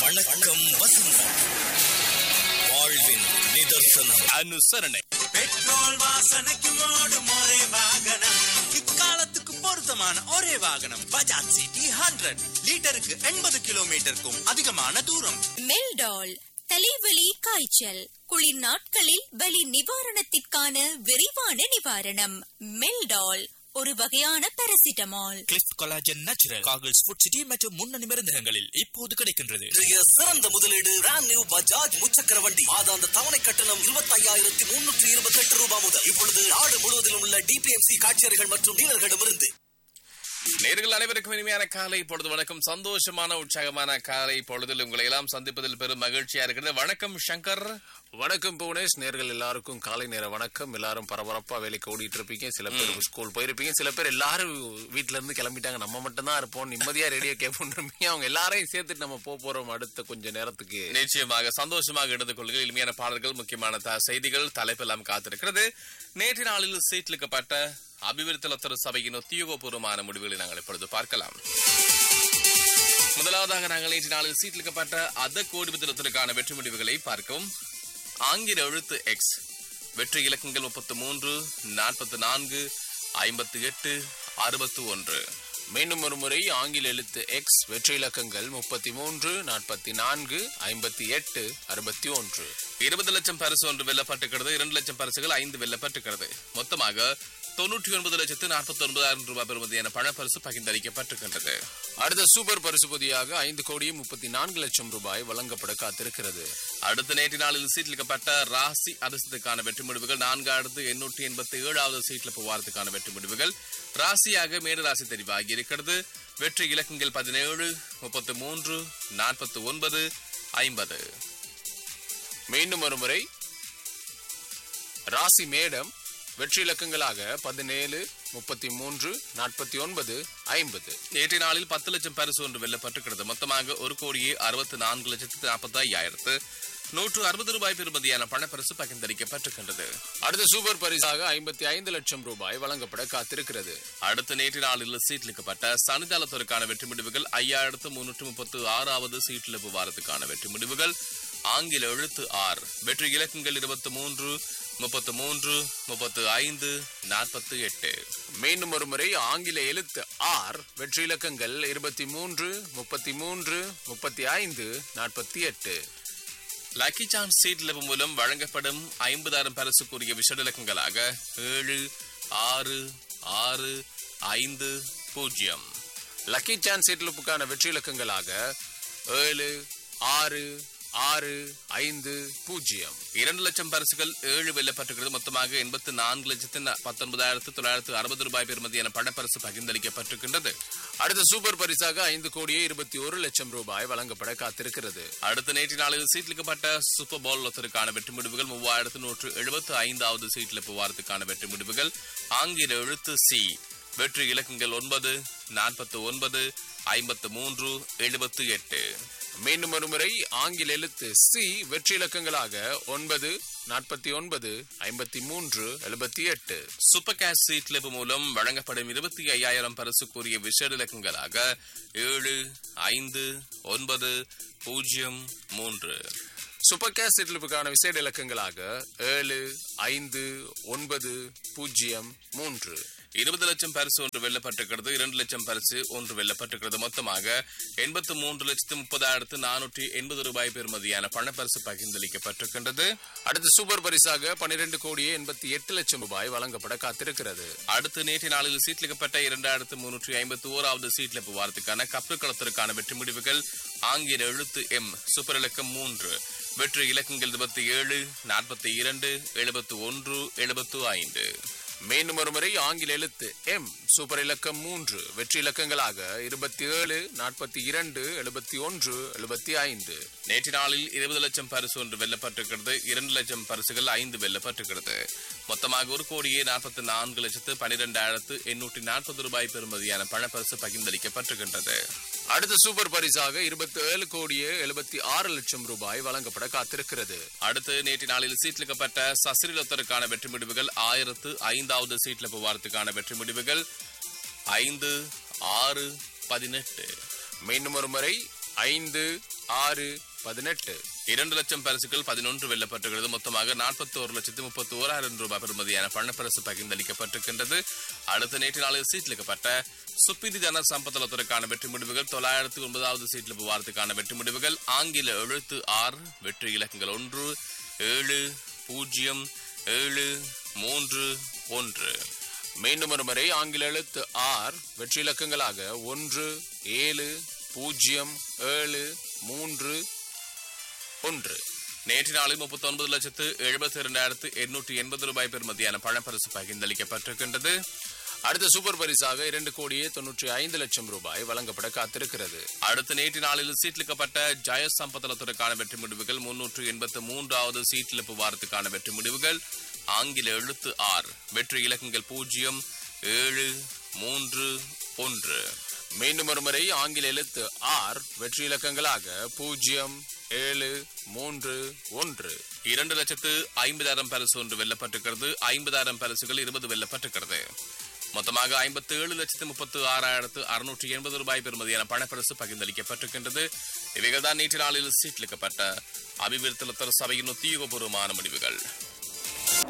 வணக்கம் வசந்தம் வாழ்வின் நிதர்சனம் அனுசரணை பெட்ரோல் வாசனைக்கு ஓடும் ஒரே வாகனம் இக்காலத்துக்கு பொருத்தமான ஒரே வாகனம் பஜாஜ் சிட்டி ஹண்ட்ரட் லிட்டருக்கு எண்பது கிலோமீட்டருக்கும் அதிகமான தூரம் மெல்டால் தலைவலி காய்ச்சல் குளிர் நாட்களில் வலி நிவாரணத்திற்கான விரைவான நிவாரணம் மெல்டால் ஒரு வகையான பாராசிட்டமால் கிளிஃப்ட் கொலாஜன் நேச்சுரல் காகிள்ஸ் ஃபுட் சிட்டி மற்றும் முன்னணி மருந்தகங்களில் இப்போது கிடைக்கின்றது இன்றைய சிறந்த முதலீடு பிராண்ட் நியூ பஜாஜ் முச்சக்கர வண்டி மாதாந்த தவணை கட்டணம் இருபத்தி ஐயாயிரத்தி முன்னூற்றி இருபத்தி எட்டு ரூபாய் முதல் இப்பொழுது நாடு முழுவதிலும் உள்ள டிபிஎம்சி காட்சியர்கள் மற்றும் டீலர்களிடமிருந்து நேர்கள் அனைவருக்கும் இனிமையான காலை பொழுது வணக்கம் சந்தோஷமான உற்சாகமான காலை பொழுதில் உங்களை எல்லாம் சந்திப்பதில் பெரும் மகிழ்ச்சியா இருக்கிறது வணக்கம் சங்கர் வணக்கம் புவனேஷ் நேர்கள் எல்லாருக்கும் காலை நேர வணக்கம் எல்லாரும் பரபரப்பா வேலைக்கு ஓடிட்டு இருப்பீங்க சில பேர் ஸ்கூல் போயிருப்பீங்க சில பேர் எல்லாரும் வீட்ல இருந்து கிளம்பிட்டாங்க நம்ம மட்டும் தான் இருப்போம் நிம்மதியா ரெடியா கேட்போம் இருப்பீங்க அவங்க எல்லாரையும் சேர்த்துட்டு நம்ம போக போறோம் அடுத்த கொஞ்ச நேரத்துக்கு நிச்சயமாக சந்தோஷமாக எடுத்துக்கொள்ளுங்கள் இனிமையான பாடல்கள் முக்கியமான த- செய்திகள் தலைப்பெல்லாம் காத்திருக்கிறது நேற்று நாளில் சீட்லிக்கப்பட்ட அபிவிருத்தி சபையின் உத்தியோகபூர்வமான முடிவுகளை நாங்கள் இப்பொழுது பார்க்கலாம் முதலாவதாக நாங்கள் நேற்று நாளில் சீட்லிக்கப்பட்ட அத கோடிபத்திரத்திற்கான வெற்றி முடிவுகளை பார்க்கவும் ஆங்கில எழுத்து எக்ஸ் வெற்றி இலக்கங்கள் முப்பத்து மூன்று நாற்பத்தி நான்கு ஐம்பத்தி எட்டு அறுபத்தி ஒன்று மீண்டும் ஒரு முறை ஆங்கில எழுத்து எக்ஸ் வெற்றி இலக்கங்கள் முப்பத்தி மூன்று நாற்பத்தி நான்கு ஐம்பத்தி எட்டு அறுபத்தி ஒன்று இருபது லட்சம் பரிசு ஒன்று வெல்லப்பட்டிருக்கிறது இரண்டு லட்சம் பரிசுகள் ஐந்து வெல்லப்பட்டிருக்கிறது மொத்தமாக தொன்னூற்றி ஒன்பது லட்சத்து நாற்பத்தி ஒன்பதாயிரம் ரூபாய் பெறுமதியான பணப்பரிசு பகிர்ந்தளிக்கப்பட்டிருக்கின்றது அடுத்த சூப்பர் பரிசுபதியாக ஐந்து கோடியே முப்பத்தி நான்கு லட்சம் ரூபாய் வழங்கப்பட காத்திருக்கிறது அடுத்த நேற்று நாளில் சீட்லிக்கப்பட்ட ராசி அரசுக்கான வெற்றி முடிவுகள் நான்காயிரத்து எண்ணூற்றி எண்பத்தி ஏழாவது சீட்ல புவாரத்துக்கான வெற்றி முடிவுகள் ராசியாக மேடு ராசி தெரிவாகி இருக்கிறது வெற்றி இலக்கங்கள் பதினேழு முப்பத்தி மூன்று நாற்பத்தி ஒன்பது ஐம்பது மீண்டும் ஒரு முறை ராசி மேடம் வெற்றி இலக்கங்களாக பதினேழு முப்பத்தி மூன்று நாற்பத்தி ஒன்பது ஐம்பது நேற்றைய நாளில் பத்து லட்சம் பரிசு ஒன்று வெல்லப்பட்டிருக்கிறது மொத்தமாக ஒரு கோடியே அறுபத்தி நான்கு லட்சத்து நாற்பத்தி ஐயாயிரத்து நூற்று அறுபது ரூபாய் பெறுமதியான பணப்பரிசு பகிர்ந்தளிக்கப்பட்டிருக்கின்றது அடுத்த சூப்பர் பரிசாக ஐம்பத்தி ஐந்து லட்சம் ரூபாய் வழங்கப்பட காத்திருக்கிறது அடுத்த நேற்று நாளில் சீட்லிக்கப்பட்ட சனிதளத்திற்கான வெற்றி முடிவுகள் ஐயாயிரத்து முன்னூற்று முப்பத்து ஆறாவது சீட்டிழப்பு வாரத்துக்கான வெற்றி முடிவுகள் ஆங்கில எழுத்து ஆர் வெற்றி இலக்கங்கள் இருபத்தி மூன்று முப்பத்து மூன்று முப்பத்து ஐந்து நாற்பத்தி எட்டு மீண்டும் ஒரு முறை ஆங்கில எழுத்து ஆர் வெற்றி இலக்கங்கள் இருபத்தி மூன்று முப்பத்தி மூன்று முப்பத்தி ஐந்து நாற்பத்தி எட்டு லக்கி சான்ஸ் சீட் லெவல் மூலம் வழங்கப்படும் ஐம்பதாயிரம் பரிசுக்குரிய விஷட இலக்கங்களாக ஏழு ஆறு ஆறு ஐந்து பூஜ்ஜியம் லக்கி சான்ஸ் சீட்லுப்புக்கான வெற்றி இலக்கங்களாக ஏழு ஆறு ஆறு ஐந்து பூஜ்ஜியம் இரண்டு லட்சம் பரிசுகள் ஏழு வெல்லப்பட்டிருக்கிறது மொத்தமாக எண்பத்தி நான்கு லட்சத்து ந- பத்தொன்பதாயிரத்து தொள்ளாயிரத்து அறுபது ரூபாய் பெறுமதியான பணப்பரிசு பகிர்ந்தளிக்கப்பட்டிருக்கின்றது அடுத்த சூப்பர் பரிசாக ஐந்து கோடியே இருபத்தி ஒரு லட்சம் ரூபாய் வழங்கப்பட காத்திருக்கிறது அடுத்த நேற்று நாளில் சீட்லிக்கப்பட்ட சூப்பர் பால் லொத்தருக்கான வெற்றி முடிவுகள் மூவாயிரத்து நூற்று எழுபத்து ஐந்தாவது சீட்ல புவாரத்துக்கான வெற்றி முடிவுகள் ஆங்கில எழுத்து சி வெற்றி இலக்கங்கள் ஒன்பது நாற்பத்து ஒன்பது ஐம்பத்து மூன்று எழுபத்து எட்டு மீண்டும் ஒரு முறை ஆங்கில எழுத்து சி வெற்றி இலக்கங்களாக ஒன்பது நாற்பத்தி ஒன்பது ஐம்பத்தி மூன்று எழுபத்தி எட்டு சூப்பர் கேஷ் சீட் லெப் மூலம் வழங்கப்படும் இருபத்தி ஐயாயிரம் பரிசுக்குரிய விஷட இலக்கங்களாக ஏழு ஐந்து ஒன்பது பூஜ்ஜியம் மூன்று சூப்பர் கேஸ் சீட்லுப்புக்கான விசேட இலக்கங்களாக ஏழு ஐந்து ஒன்பது பூஜ்ஜியம் மூன்று இருபது லட்சம் பரிசு ஒன்று வெல்லப்பட்டிருக்கிறது இரண்டு லட்சம் பரிசு ஒன்று வெல்லப்பட்டிருக்கிறது மொத்தமாக எண்பத்து மூன்று லட்சத்து முப்பதாயிரத்து நானூற்றி எண்பது ரூபாய் பெறுமதியான பணப்பரிசு பகிர்ந்தளிக்கப்பட்டிருக்கின்றது அடுத்த சூப்பர் பரிசாக பனிரெண்டு கோடியே எண்பத்தி எட்டு லட்சம் ரூபாய் வழங்கப்பட காத்திருக்கிறது அடுத்து நேற்று நாளில் சீட்லிக்கப்பட்ட இரண்டாயிரத்து முன்னூற்றி ஐம்பத்தி ஓராவது சீட்ல வாரத்துக்கான கப்பு களத்திற்கான வெற்றி முடிவுகள் ஆங்கில எழுத்து எம் சூப்பர் இலக்கம் மூன்று வெற்றி இலக்கங்கள் இருபத்தி ஏழு நாற்பத்தி இரண்டு எழுபத்து ஒன்று எழுபத்து ஐந்து மீண்டும் ஒரு முறை ஆங்கில எழுத்து எம் சூப்பர் இலக்கம் மூன்று வெற்றி இலக்கங்களாக இருபத்தி ஏழு நாற்பத்தி இரண்டு எழுபத்தி ஒன்று எழுபத்தி ஐந்து நேற்று நாளில் இருபது லட்சம் பரிசு ஒன்று வெல்லப்பட்டிருக்கிறது இரண்டு லட்சம் பரிசுகள் ஐந்து வெல்லப்பட்டிருக்கிறது மொத்தமாக ஒரு கோடியே நாற்பத்தி நான்கு லட்சத்து பனிரெண்டாயிரத்து எண்ணூற்றி நாற்பது ரூபாய் பெறுமதியான பணப்பரிசு பகிர்ந்தளிக்கப்பட்டிருக்கின்றது அடுத்த சூப்பர் பரிசாக இருபத்தி ஏழு கோடியே எழுபத்தி ஆறு லட்சம் ரூபாய் வழங்கப்பட காத்திருக்கிறது அடுத்து நேற்று நாளில் சீட்லிக்கப்பட்ட சசிரிலத்தருக்கான வெற்றி முடிவுகள் ஆயிரத்து ஐந்தாவது சீட்ல புவாரத்துக்கான வெற்றி முடிவுகள் ஐந்து ஆறு பதினெட்டு மீண்டும் ஒரு முறை ஐந்து ஆறு பதினெட்டு இரண்டு லட்சம் பரிசுகள் பதினொன்று வெல்லப்பட்டிருக்கிறது மொத்தமாக நாற்பத்தி ஒரு லட்சத்து முப்பத்தி ஓராயிரம் ரூபாய் பெறுமதியான பணப்பரிசு பகிர்ந்தளிக்கப்பட்டிருக்கின்றது அடுத்த நேற்று நாளில் சீட்லிக்கப்பட்ட சுப்பிதி ஜன சம்பத்தலத்துறைக்கான வெற்றி முடிவுகள் தொள்ளாயிரத்து ஒன்பதாவது சீட்ல வாரத்துக்கான வெற்றி முடிவுகள் ஆங்கில எழுத்து ஆறு வெற்றி இலக்கங்கள் ஒன்று ஏழு பூஜ்ஜியம் ஏழு மூன்று ஒன்று மீண்டும் ஒரு முறை ஆங்கில எழுத்து ஆர் வெற்றி இலக்கங்களாக ஒன்று ஏழு பூஜ்ஜியம் ஏழு மூன்று ஒன்று நேற்று நாளில் முப்பத்தி ஒன்பது லட்சத்து எழுபத்தி இரண்டாயிரத்து எண்ணூற்றி எண்பது ரூபாய் பெறுமதியான பணப்பரிசு பகிர்ந்தளிக்கப்பட்டிருக்கின்றது அடுத்த சூப்பர் பரிசாக இரண்டு கோடியே தொன்னூற்றி ஐந்து லட்சம் ரூபாய் வழங்கப்பட காத்திருக்கிறது அடுத்த நேற்று நாளில் சீட்லிக்கப்பட்ட ஜெய சம்பத்தலத்துறைக்கான வெற்றி முடிவுகள் முன்னூற்று எண்பத்து மூன்றாவது சீட்டிழப்பு வாரத்துக்கான வெற்றி முடிவுகள் ஆங்கில எழுத்து ஆர் வெற்றி இலக்கங்கள் பூஜ்ஜியம் ஏழு மூன்று ஒன்று மீண்டும் ஒரு முறை ஆங்கில எழுத்து ஆர் வெற்றி இலக்கங்களாக பூஜ்ஜியம் ஏழு மூன்று ஒன்று இரண்டு லட்சத்து ஐம்பதாயிரம் பரிசு ஒன்று வெல்லப்பட்டிருக்கிறது ஐம்பதாயிரம் பரிசுகள் இருபது வெல்லப்பட்டிருக்கிறது மொத்தமாக ஐம்பத்தி ஏழு லட்சத்து முப்பத்து ஆறாயிரத்து அறுநூற்றி எண்பது ரூபாய் பெறுமதியான பணப்பரிசு பகிர்ந்தளிக்கப்பட்டிருக்கின்றது இவைகள் தான் நேற்று நாளில் சீட்லிக்கப்பட்ட அபிவிருத்தலத்தர் சபையின் உத்தியோகபூர்வமான முடிவுகள்